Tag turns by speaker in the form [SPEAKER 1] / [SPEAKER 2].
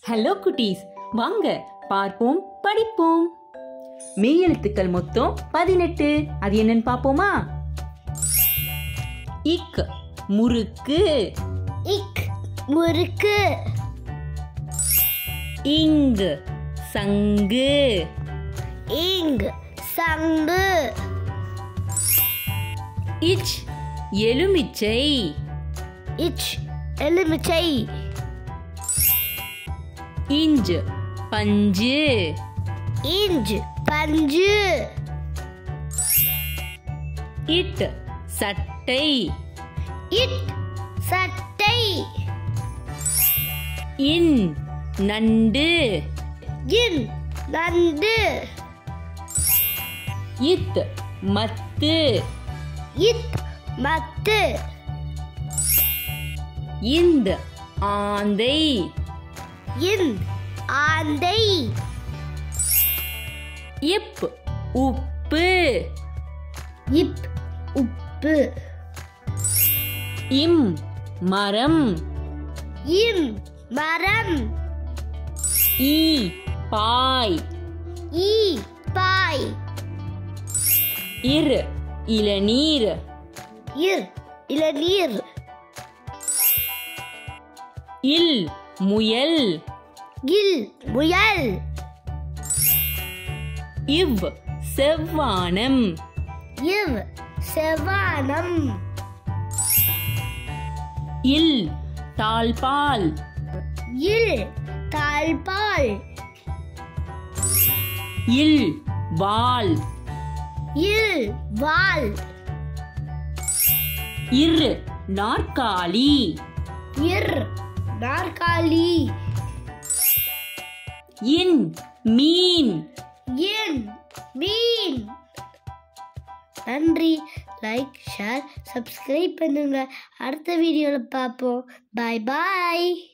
[SPEAKER 1] hello குட்டீஸ் வாங்க பார்ப்போம் படிப்போம் மெய்யெழுத்துக்கள் மொத்தம் பதினெட்டு அது என்னன்னு பார்ப்போமா இக் முறுக்கு
[SPEAKER 2] இக் முறுக்கு
[SPEAKER 1] இங் சங்கு
[SPEAKER 2] இங் சங்கு
[SPEAKER 1] இச் எலுமிச்சை
[SPEAKER 2] இச் எலுமிச்சை
[SPEAKER 1] இஞ்ச் பஞ்சு
[SPEAKER 2] இஞ்ச் பஞ்சு
[SPEAKER 1] இட் சட்டை
[SPEAKER 2] இட் சட்டை
[SPEAKER 1] இன் நண்டு
[SPEAKER 2] இன் நண்டு
[SPEAKER 1] இத் மத்து
[SPEAKER 2] இத் மத்து
[SPEAKER 1] இந்த ஆந்தை
[SPEAKER 2] இன் ஆந்தை
[SPEAKER 1] இப் உப்பு
[SPEAKER 2] இப் உப்பு
[SPEAKER 1] இம் மரம்
[SPEAKER 2] இம் மரம்
[SPEAKER 1] ஈ பாய்
[SPEAKER 2] ஈ பாய்
[SPEAKER 1] இர் இளநீர்
[SPEAKER 2] இர் இளநீர்
[SPEAKER 1] இல் முயல்
[SPEAKER 2] இல் முயல்
[SPEAKER 1] இவ் செவ்வானம்
[SPEAKER 2] இவ் செவ்வானம்
[SPEAKER 1] இல் தாழ்பால்
[SPEAKER 2] இல் தாழ்பால்
[SPEAKER 1] இல் வால்
[SPEAKER 2] இல் வால்
[SPEAKER 1] இர் நாற்காலி
[SPEAKER 2] இர் நாற்காலி
[SPEAKER 1] இன் மீன்
[SPEAKER 2] இன் மீன் நன்றி லைக் ஷேர் சப்ஸ்கிரைப் பண்ணுங்க அடுத்த வீடியோவில் பார்ப்போம் பாய் பாய்